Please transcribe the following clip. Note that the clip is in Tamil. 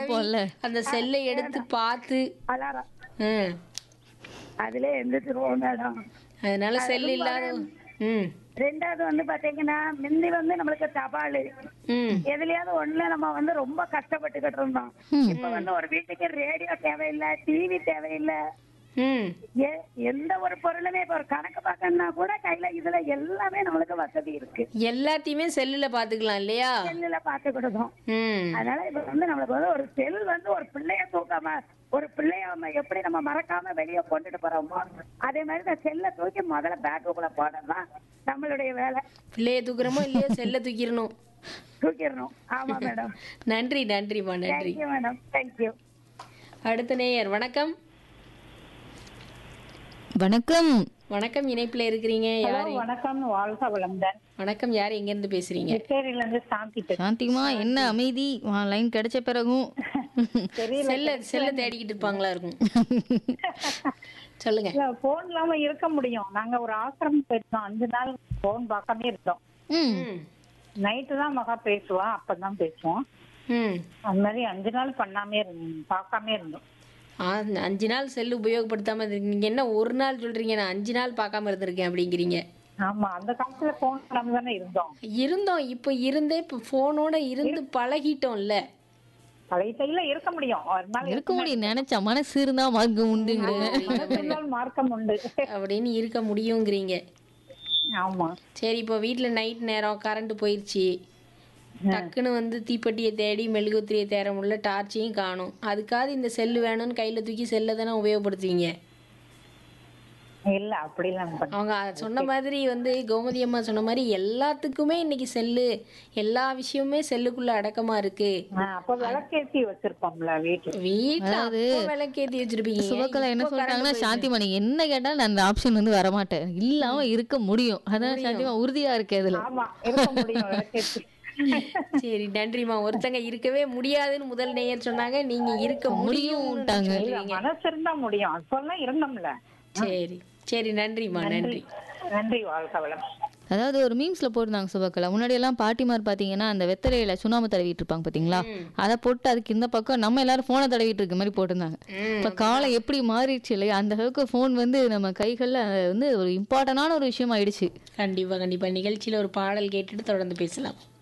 இருப்போம்ல அந்த செல்லை எடுத்து பார்த்து அலாரம் ம் அதுல எந்திரிச்சிருவோம் மேடம் அதனால செல் இல்லாத ம் ரெண்டாவது வந்து பாத்தீங்கன்னா முந்தி வந்து நம்மளுக்கு தபால் ம் எதுலயாவது ஒண்ணுல நம்ம வந்து ரொம்ப கஷ்டப்பட்டுக்கிட்டு இருந்தோம் இப்ப வந்து ஒரு வீட்டுக்கு ரேடியோ தேவையில்லை டிவி தேவையில்லை ம் எ- எந்த ஒரு பொருளுமே இப்ப ஒரு கணக்கு பார்க்கணும்னா கூட கையில இதுல எல்லாமே நம்மளுக்கு வசதி இருக்கு எல்லாத்தையுமே செல்லுல பாத்துக்கலாம் இல்லையா செல்லுல பாத்துக்கிட்டோம் ம் அதனால இப்ப வந்து நம்மளுக்கு வந்து ஒரு செல் வந்து ஒரு பிள்ளைய தூக்காம ஒரு பிள்ளைய நம்ம எப்படி நம்ம மறக்காம வெளியே கொண்டுட்டு போறோமோ அதே மாதிரி இந்த செல்லை தூக்கி முதல்ல பேக்குக்குள்ள போடலாம் நம்மளுடைய வேலை பிள்ளைய தூக்குறோமோ இல்லையோ செல்லை தூக்கிடணும் தூக்கிடணும் ஆமா மேடம் நன்றி நன்றிம்மா நன்றி தேங்க்யூ மேடம் தேங்க்யூ அடுத்த நேயர் வணக்கம் வணக்கம் வணக்கம் இணைப்புல இருக்கிறீங்க யாரு வணக்கம் வாழ்க வளம்தான் வணக்கம் யார் எங்க இருந்து பேசுறீங்க புதுச்சேரியில இருந்து சாந்தி பேசுறேன். சாந்திமா என்ன அமைதி லைன் கிடைச்ச பிறகும் செல்ல செல்ல தேடிக்கிட்டு இருப்பாங்களா இருக்கும் சொல்லுங்க இல்ல போன் இல்லாம இருக்க முடியும் நாங்க ஒரு ஆசிரமம் போயிருந்தோம் அஞ்சு நாள் போன் பார்க்காம இருந்தோம் ம் ம் நைட்டு தான் மகா பேசுவா அப்பதான் பேசுவோம் ம் அந்த மாதிரி அஞ்சு நாள் பண்ணாமே இருந்தோம் பார்க்காம இருந்தோம் ஆ, அஞ்சு நாள் செல் உபயோகப்படுத்தாம இருக்கீங்க நீங்க என்ன ஒரு நாள் சொல்றீங்க நான் அஞ்சு நாள் பார்க்காம இருந்திருக்கேன் அப்படிங்கிறீங்க ஆமா அந்த காலத்துல போன் இல்லாம தானே இருந்தோம் இருந்தோம் இப்போ இருந்தே இப்போ ஃபோனோட இருந்து பழகிட்டோம்ல பழைய தையில இருக்க முடியும் ஒரு நாள் இருக்க முடியும் நினைச்சா மனசு இருந்தா மார்க்கம் உண்டுங்கிற இருந்தால் மார்க்கம் உண்டு அப்படின்னு இருக்க முடியுங்கிறீங்க ஆமா சரி இப்போ வீட்டில் நைட் நேரம் கரண்ட் போயிடுச்சு டக்குன்னு வந்து தீப்பெட்டியை தேடி மெழுகுத்திரியை தேட முடியல டார்ச்சையும் காணும் அதுக்காவது இந்த செல்லு வேணும்னு கையில் தூக்கி செல்லை தானே உபயோகப்படுத்துவீங்க இல்ல அப்படி எல்லாம் பண்ண அவங்க சொன்ன மாதிரி வந்து கோமதி அம்மா சொன்ன மாதிரி எல்லாத்துக்குமே இன்னைக்கு செல்லு எல்லா விஷயமுமே செல்லுக்குள்ள அடக்கமா இருக்கு அப்ப விளக்கேத்தி வச்சிருப்போம்ல வீட்டுல வீட்டுல அப்போ விளக்கேத்தி வச்சிருப்பீங்க சுபக்கலா என்ன இப்போ சொல்றாங்கன்னா current சாந்திமா நீங்க என்ன கேட்டாலும் நான் அந்த ஆப்ஷன் வந்து வரமாட்டேன் இல்லாம இருக்க முடியும் அதான் சாந்திமா உறுதியா இருக்கு அதுல ஆமா இருக்க முடியும் விளக்கேத்தி சரி நன்றிம்மா ஒருத்தங்க இருக்கவே முடியாதுன்னு முதல் நேயர் சொன்னாங்க நீங்க இருக்க முடியும்ட்டாங்க. முடியும் இல்ல மனசு இருந்தா முடியும் அப்பெல்லாம் இருந்தோம்ல சரி சரி நன்றிம்மா நன்றி நன்றி வாழ்க வளம் அதாவது ஒரு மீம்ஸ்ல போட்டிருந்தாங்க சுபக்கலா முன்னாடி எல்லாம் பாட்டிமார் பாத்தீங்கன்னா அந்த வெத்தலையில சுண்ணாம்பு தடவிட்டு இருப்பாங்க பாத்தீங்களா அதை போட்டு அதுக்கு இந்த பக்கம் நம்ம எல்லாரும் போனை தடவிட்டு இருக்க மாதிரி போட்டிருந்தாங்க இப்ப காலம் எப்படி மாறிடுச்சு இல்லையா அந்த அளவுக்கு போன் வந்து நம்ம கைகள்ல வந்து ஒரு இம்பார்ட்டன்டான ஒரு விஷயம் ஆயிடுச்சு கண்டிப்பா கண்டிப்பா நிகழ்ச்சியில ஒரு பாடல் கேட்டுட்டு தொடர்ந்து பேசலாம்